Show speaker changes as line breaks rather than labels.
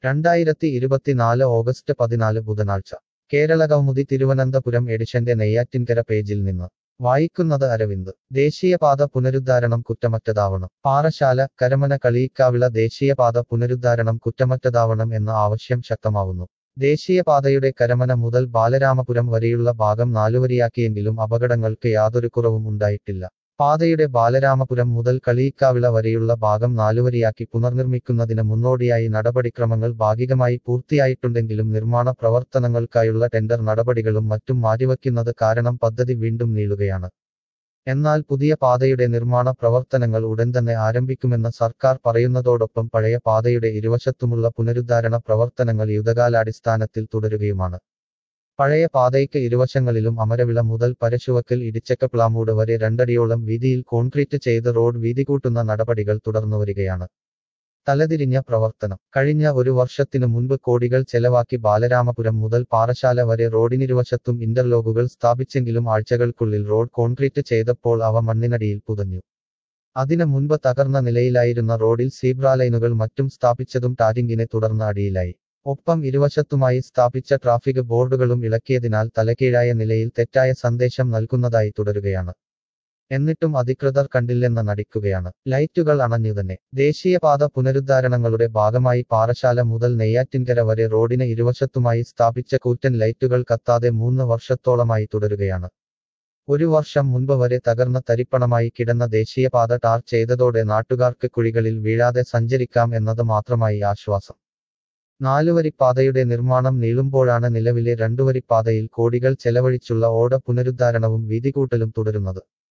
രണ്ടായിരത്തി ഇരുപത്തിനാല് ഓഗസ്റ്റ് പതിനാല് ബുധനാഴ്ച കേരളകൗമുദി തിരുവനന്തപുരം എഡിഷന്റെ നെയ്യാറ്റിൻകര പേജിൽ നിന്ന് വായിക്കുന്നത് അരവിന്ദ് ദേശീയപാത പുനരുദ്ധാരണം കുറ്റമറ്റതാവണം പാറശാല കരമന കളിയിക്കാവിള ദേശീയപാത പുനരുദ്ധാരണം കുറ്റമറ്റതാവണം എന്ന ആവശ്യം ശക്തമാവുന്നു ദേശീയപാതയുടെ കരമന മുതൽ ബാലരാമപുരം വരെയുള്ള ഭാഗം നാലുവരിയാക്കിയെങ്കിലും അപകടങ്ങൾക്ക് യാതൊരു കുറവും ഉണ്ടായിട്ടില്ല പാതയുടെ ബാലരാമപുരം മുതൽ കളിയിക്കാവിള വരെയുള്ള ഭാഗം നാലുവരിയാക്കി പുനർനിർമ്മിക്കുന്നതിന് മുന്നോടിയായി നടപടിക്രമങ്ങൾ ഭാഗികമായി പൂർത്തിയായിട്ടുണ്ടെങ്കിലും നിർമ്മാണ പ്രവർത്തനങ്ങൾക്കായുള്ള ടെൻഡർ നടപടികളും മറ്റും മാറ്റിവയ്ക്കുന്നത് കാരണം പദ്ധതി വീണ്ടും നീളുകയാണ് എന്നാൽ പുതിയ പാതയുടെ നിർമ്മാണ പ്രവർത്തനങ്ങൾ ഉടൻ തന്നെ ആരംഭിക്കുമെന്ന് സർക്കാർ പറയുന്നതോടൊപ്പം പഴയ പാതയുടെ ഇരുവശത്തുമുള്ള പുനരുദ്ധാരണ പ്രവർത്തനങ്ങൾ യുദ്ധകാലാടിസ്ഥാനത്തിൽ തുടരുകയുമാണ് പഴയ പാതയ്ക്ക് ഇരുവശങ്ങളിലും അമരവിള മുതൽ പരശുവക്കൽ ഇടിച്ചക്കപ്ലാമൂട് വരെ രണ്ടടിയോളം വീതിയിൽ കോൺക്രീറ്റ് ചെയ്ത് റോഡ് വീതി കൂട്ടുന്ന നടപടികൾ തുടർന്നുവരികയാണ് തലതിരിഞ്ഞ പ്രവർത്തനം കഴിഞ്ഞ ഒരു വർഷത്തിനു മുൻപ് കോടികൾ ചെലവാക്കി ബാലരാമപുരം മുതൽ പാറശാല വരെ റോഡിനിരുവശത്തും ഇന്റർലോക്കുകൾ സ്ഥാപിച്ചെങ്കിലും ആഴ്ചകൾക്കുള്ളിൽ റോഡ് കോൺക്രീറ്റ് ചെയ്തപ്പോൾ അവ മണ്ണിനടിയിൽ പുതഞ്ഞു അതിനു മുൻപ് തകർന്ന നിലയിലായിരുന്ന റോഡിൽ സീബ്രാലൈനുകൾ മറ്റും സ്ഥാപിച്ചതും ടാരിങ്ങിനെ തുടർന്ന് അടിയിലായി ഒപ്പം ഇരുവശത്തുമായി സ്ഥാപിച്ച ട്രാഫിക് ബോർഡുകളും ഇളക്കിയതിനാൽ തലകീഴായ നിലയിൽ തെറ്റായ സന്ദേശം നൽകുന്നതായി തുടരുകയാണ് എന്നിട്ടും അധികൃതർ കണ്ടില്ലെന്ന് നടിക്കുകയാണ് ലൈറ്റുകൾ അണഞ്ഞുതന്നെ ദേശീയപാത പുനരുദ്ധാരണങ്ങളുടെ ഭാഗമായി പാറശാല മുതൽ നെയ്യാറ്റിൻകര വരെ റോഡിന് ഇരുവശത്തുമായി സ്ഥാപിച്ച കൂറ്റൻ ലൈറ്റുകൾ കത്താതെ മൂന്ന് വർഷത്തോളമായി തുടരുകയാണ് ഒരു വർഷം മുൻപ് വരെ തകർന്ന തരിപ്പണമായി കിടന്ന ദേശീയപാത ടാർ ചെയ്തതോടെ നാട്ടുകാർക്ക് കുഴികളിൽ വീഴാതെ സഞ്ചരിക്കാം എന്നത് മാത്രമായി ആശ്വാസം നാലുവരിപ്പാതയുടെ നിർമ്മാണം നീളുമ്പോഴാണ് നിലവിലെ രണ്ടുവരിപ്പാതയിൽ കോടികൾ ചെലവഴിച്ചുള്ള ഓട പുനരുദ്ധാരണവും വീതികൂട്ടലും തുടരുന്നത്